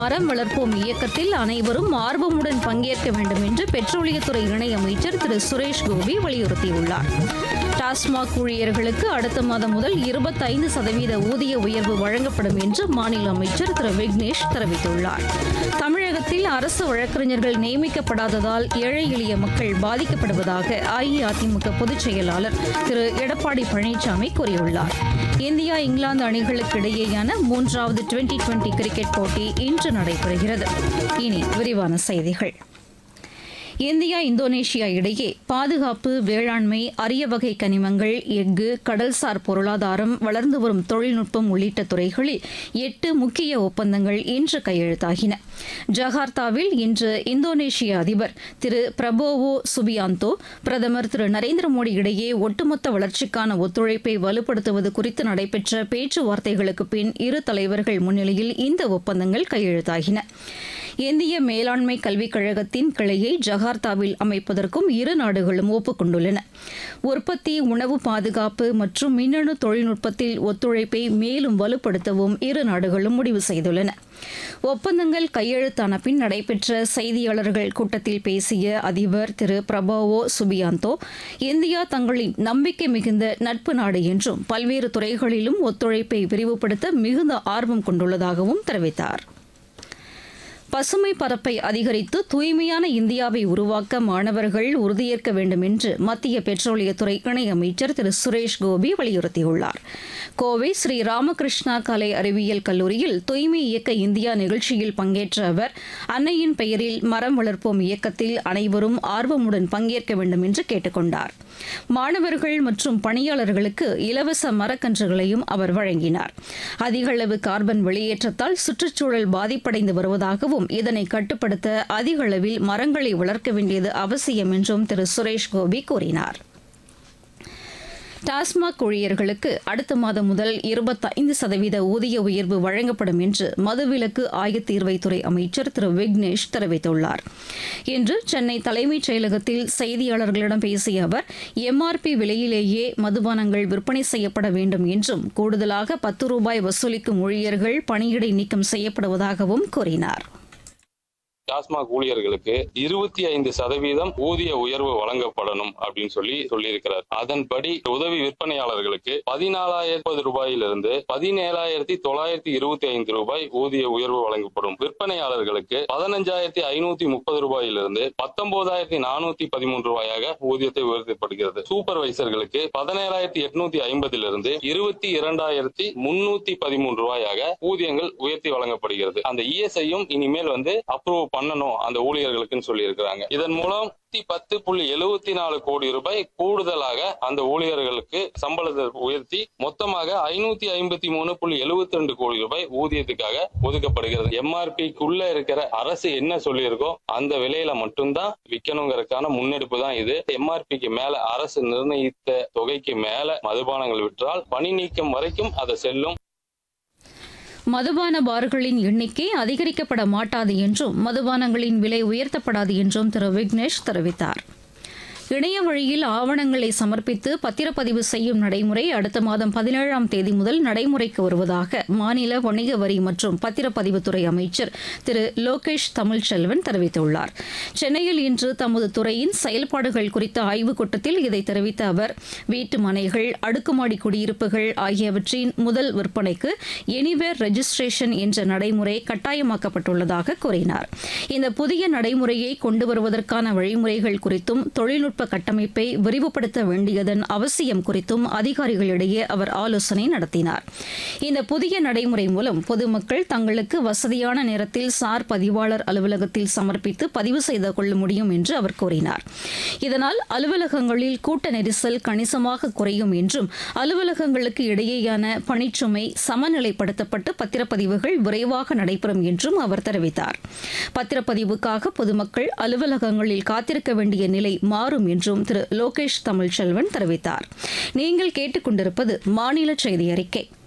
மரம் வளர்ப்போம் இயக்கத்தில் அனைவரும் ஆர்வமுடன் பங்கேற்க வேண்டும் என்று பெட்ரோலியத்துறை இணையமைச்சர் திரு சுரேஷ் கோபி வலியுறுத்தியுள்ளார் டாஸ்மாக் ஊழியர்களுக்கு அடுத்த மாதம் முதல் இருபத்தைந்து சதவீத ஊதிய உயர்வு வழங்கப்படும் என்று மாநில அமைச்சர் திரு விக்னேஷ் தெரிவித்துள்ளார் தமிழகத்தில் அரசு வழக்கறிஞர்கள் நியமிக்கப்படாததால் ஏழை எளிய மக்கள் பாதிக்கப்படுவதாக அஇஅதிமுக பொதுச் செயலாளர் திரு எடப்பாடி பழனிசாமி கூறியுள்ளார் இந்தியா இங்கிலாந்து அணிகளுக்கு இடையேயான மூன்றாவது டுவெண்டி டுவெண்டி கிரிக்கெட் போட்டி இன்று நடைபெறுகிறது இனி விரிவான செய்திகள் இந்தியா இந்தோனேஷியா இடையே பாதுகாப்பு வேளாண்மை அரிய வகை கனிமங்கள் எஃகு கடல்சார் பொருளாதாரம் வளர்ந்து வரும் தொழில்நுட்பம் உள்ளிட்ட துறைகளில் எட்டு முக்கிய ஒப்பந்தங்கள் இன்று கையெழுத்தாகின ஜகார்த்தாவில் இன்று இந்தோனேஷிய அதிபர் திரு பிரபோவோ சுபியாந்தோ பிரதமர் திரு நரேந்திர மோடி இடையே ஒட்டுமொத்த வளர்ச்சிக்கான ஒத்துழைப்பை வலுப்படுத்துவது குறித்து நடைபெற்ற பேச்சுவார்த்தைகளுக்கு பின் இரு தலைவர்கள் முன்னிலையில் இந்த ஒப்பந்தங்கள் கையெழுத்தாகின இந்திய மேலாண்மை கல்விக் கழகத்தின் கிளையை ஜகார்த்தாவில் அமைப்பதற்கும் இரு நாடுகளும் ஒப்புக்கொண்டுள்ளன உற்பத்தி உணவு பாதுகாப்பு மற்றும் மின்னணு தொழில்நுட்பத்தில் ஒத்துழைப்பை மேலும் வலுப்படுத்தவும் இரு நாடுகளும் முடிவு செய்துள்ளன ஒப்பந்தங்கள் கையெழுத்தான பின் நடைபெற்ற செய்தியாளர்கள் கூட்டத்தில் பேசிய அதிபர் திரு பிரபாவோ சுபியாந்தோ இந்தியா தங்களின் நம்பிக்கை மிகுந்த நட்பு நாடு என்றும் பல்வேறு துறைகளிலும் ஒத்துழைப்பை விரிவுபடுத்த மிகுந்த ஆர்வம் கொண்டுள்ளதாகவும் தெரிவித்தார் பசுமை பரப்பை அதிகரித்து தூய்மையான இந்தியாவை உருவாக்க மாணவர்கள் உறுதியேற்க வேண்டும் என்று மத்திய பெட்ரோலியத்துறை இணையமைச்சர் திரு சுரேஷ் கோபி வலியுறுத்தியுள்ளார் கோவை ஸ்ரீ ராமகிருஷ்ணா கலை அறிவியல் கல்லூரியில் தூய்மை இயக்க இந்தியா நிகழ்ச்சியில் பங்கேற்ற அவர் அன்னையின் பெயரில் மரம் வளர்ப்போம் இயக்கத்தில் அனைவரும் ஆர்வமுடன் பங்கேற்க வேண்டும் என்று கேட்டுக்கொண்டார் மாணவர்கள் மற்றும் பணியாளர்களுக்கு இலவச மரக்கன்றுகளையும் அவர் வழங்கினார் அதிக அளவு கார்பன் வெளியேற்றத்தால் சுற்றுச்சூழல் பாதிப்படைந்து வருவதாகவும் இதனை கட்டுப்படுத்த அதிக அளவில் மரங்களை வளர்க்க வேண்டியது அவசியம் என்றும் திரு சுரேஷ் கோபி கூறினார் டாஸ்மாக் ஊழியர்களுக்கு அடுத்த மாதம் முதல் இருபத்தைந்து சதவீத ஊதிய உயர்வு வழங்கப்படும் என்று மதுவிலக்கு ஆயத்தீர்வைத்துறை அமைச்சர் திரு விக்னேஷ் தெரிவித்துள்ளார் இன்று சென்னை தலைமைச் செயலகத்தில் செய்தியாளர்களிடம் பேசிய அவர் எம்ஆர்பி விலையிலேயே மதுபானங்கள் விற்பனை செய்யப்பட வேண்டும் என்றும் கூடுதலாக பத்து ரூபாய் வசூலிக்கும் ஊழியர்கள் பணியிடை நீக்கம் செய்யப்படுவதாகவும் கூறினார் டாஸ்மாக் ஊழியர்களுக்கு இருபத்தி ஐந்து சதவீதம் ஊதிய உயர்வு வழங்கப்படணும் அப்படின்னு சொல்லி சொல்லியிருக்கிறார் அதன்படி உதவி விற்பனையாளர்களுக்கு பதினாலாயிரத்தி ரூபாயிலிருந்து பதினேழாயிரத்தி தொள்ளாயிரத்தி இருபத்தி ஐந்து ரூபாய் ஊதிய உயர்வு வழங்கப்படும் விற்பனையாளர்களுக்கு பதினஞ்சாயிரத்தி ஐநூத்தி முப்பது ரூபாயிலிருந்து பத்தொன்பதாயிரத்தி நானூத்தி பதிமூன்று ரூபாயாக ஊதியத்தை உயர்த்தப்படுகிறது சூப்பர்வைசர்களுக்கு பதினேழாயிரத்தி எட்நூத்தி ஐம்பதிலிருந்து இருபத்தி இரண்டாயிரத்தி முன்னூத்தி பதிமூன்று ரூபாயாக ஊதியங்கள் உயர்த்தி வழங்கப்படுகிறது அந்த இஎஸ்ஐயும் இனிமேல் வந்து அப்ரூவ் பண்ணணும் அந்த ஊழியர்களுக்குன்னு சொல்லி இருக்கிறாங்க இதன் மூலம் பத்து புள்ளி எழுபத்தி நாலு கோடி ரூபாய் கூடுதலாக அந்த ஊழியர்களுக்கு சம்பளத்தை உயர்த்தி மொத்தமாக ஐநூத்தி ஐம்பத்தி மூணு புள்ளி எழுபத்தி ரெண்டு கோடி ரூபாய் ஊதியத்துக்காக ஒதுக்கப்படுகிறது எம்ஆர்பிக்குள்ள இருக்கிற அரசு என்ன சொல்லியிருக்கோ அந்த விலையில மட்டும்தான் விற்கணுங்கிறதுக்கான முன்னெடுப்பு தான் இது எம்ஆர்பிக்கு மேல அரசு நிர்ணயித்த தொகைக்கு மேல மதுபானங்கள் விற்றால் பணி நீக்கம் வரைக்கும் அதை செல்லும் மதுபான பார்களின் எண்ணிக்கை அதிகரிக்கப்பட மாட்டாது என்றும் மதுபானங்களின் விலை உயர்த்தப்படாது என்றும் திரு விக்னேஷ் தெரிவித்தார் இணைய வழியில் ஆவணங்களை சமர்ப்பித்து பத்திரப்பதிவு செய்யும் நடைமுறை அடுத்த மாதம் பதினேழாம் தேதி முதல் நடைமுறைக்கு வருவதாக மாநில வணிக வரி மற்றும் பத்திரப்பதிவுத்துறை அமைச்சர் திரு லோகேஷ் தமிழ்ச்செல்வன் தெரிவித்துள்ளார் சென்னையில் இன்று தமது துறையின் செயல்பாடுகள் குறித்த ஆய்வுக் கூட்டத்தில் இதை தெரிவித்த அவர் வீட்டு மனைகள் அடுக்குமாடி குடியிருப்புகள் ஆகியவற்றின் முதல் விற்பனைக்கு எனிவேர் ரெஜிஸ்ட்ரேஷன் என்ற நடைமுறை கட்டாயமாக்கப்பட்டுள்ளதாக கூறினார் இந்த புதிய நடைமுறையை கொண்டு வருவதற்கான வழிமுறைகள் குறித்தும் தொழில்நுட்ப கட்டமைப்பை விரிவுபடுத்த வேண்டியதன் அவசியம் குறித்தும் அதிகாரிகளிடையே அவர் ஆலோசனை நடத்தினார் இந்த புதிய நடைமுறை மூலம் பொதுமக்கள் தங்களுக்கு வசதியான நேரத்தில் சார் பதிவாளர் அலுவலகத்தில் சமர்ப்பித்து பதிவு செய்து கொள்ள முடியும் என்று அவர் கூறினார் இதனால் அலுவலகங்களில் கூட்ட நெரிசல் கணிசமாக குறையும் என்றும் அலுவலகங்களுக்கு இடையேயான பணிச்சுமை சமநிலைப்படுத்தப்பட்டு பத்திரப்பதிவுகள் விரைவாக நடைபெறும் என்றும் அவர் தெரிவித்தார் பத்திரப்பதிவுக்காக பொதுமக்கள் அலுவலகங்களில் காத்திருக்க வேண்டிய நிலை மாறும் என்றும் திரு லோகேஷ் தமிழ்ச்செல்வன் தெரிவித்தார் நீங்கள் கேட்டுக்கொண்டிருப்பது மாநில செய்தி அறிக்கை